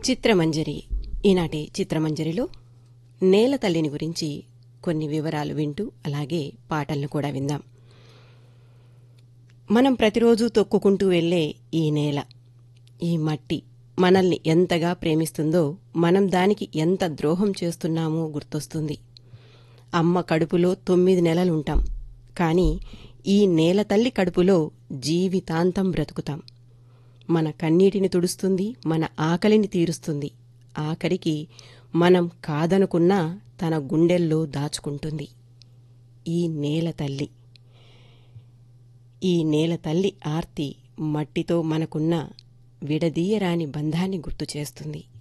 చిత్రమంజరి ఈనాటి చిత్రమంజరిలో నేల తల్లిని గురించి కొన్ని వివరాలు వింటూ అలాగే పాటలను కూడా విందాం మనం ప్రతిరోజు తొక్కుకుంటూ వెళ్ళే ఈ నేల ఈ మట్టి మనల్ని ఎంతగా ప్రేమిస్తుందో మనం దానికి ఎంత ద్రోహం చేస్తున్నామో గుర్తొస్తుంది అమ్మ కడుపులో తొమ్మిది నెలలుంటాం కానీ ఈ నేల తల్లి కడుపులో జీవితాంతం బ్రతుకుతాం మన కన్నీటిని తుడుస్తుంది మన ఆకలిని తీరుస్తుంది ఆఖరికి మనం కాదనుకున్నా తన గుండెల్లో దాచుకుంటుంది ఈ నేల తల్లి ఈ నేల తల్లి ఆర్తి మట్టితో మనకున్న విడదీయరాని బంధాన్ని గుర్తు చేస్తుంది